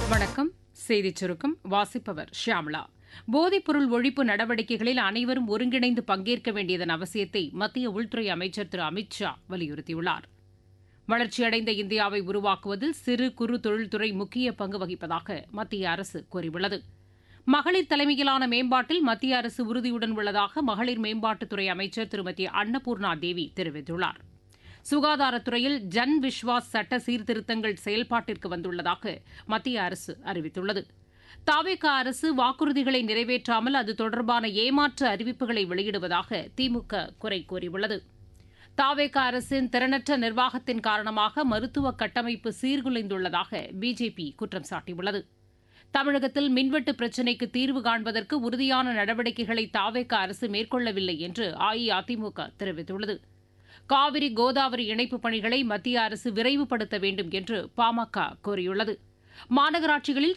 வணக்கம் செய்திச் சுருக்கம் வாசிப்பவர் ஷியாம்லா போதைப்பொருள் ஒழிப்பு நடவடிக்கைகளில் அனைவரும் ஒருங்கிணைந்து பங்கேற்க வேண்டியதன் அவசியத்தை மத்திய உள்துறை அமைச்சர் திரு அமித் ஷா வலியுறுத்தியுள்ளார் வளர்ச்சியடைந்த இந்தியாவை உருவாக்குவதில் சிறு குறு தொழில்துறை முக்கிய பங்கு வகிப்பதாக மத்திய அரசு கூறியுள்ளது மகளிர் தலைமையிலான மேம்பாட்டில் மத்திய அரசு உறுதியுடன் உள்ளதாக மகளிர் மேம்பாட்டுத்துறை அமைச்சர் திருமதி அன்னபூர்ணா தேவி தெரிவித்துள்ளார் சுகாதாரத்துறையில் ஜன் விஸ்வாஸ் சட்ட சீர்திருத்தங்கள் செயல்பாட்டிற்கு வந்துள்ளதாக மத்திய அரசு அறிவித்துள்ளது தாவேகா அரசு வாக்குறுதிகளை நிறைவேற்றாமல் அது தொடர்பான ஏமாற்று அறிவிப்புகளை வெளியிடுவதாக திமுக குறை கூறியுள்ளது தாவேகா அரசின் திறனற்ற நிர்வாகத்தின் காரணமாக மருத்துவ கட்டமைப்பு சீர்குலைந்துள்ளதாக பிஜேபி குற்றம் சாட்டியுள்ளது தமிழகத்தில் மின்வெட்டு பிரச்சினைக்கு தீர்வு காண்பதற்கு உறுதியான நடவடிக்கைகளை தாவேகா அரசு மேற்கொள்ளவில்லை என்று அஇஅதிமுக தெரிவித்துள்ளது காவிரி கோதாவரி இணைப்புப் பணிகளை மத்திய அரசு விரைவுபடுத்த வேண்டும் என்று பாமக கோரியுள்ளது மாநகராட்சிகளில்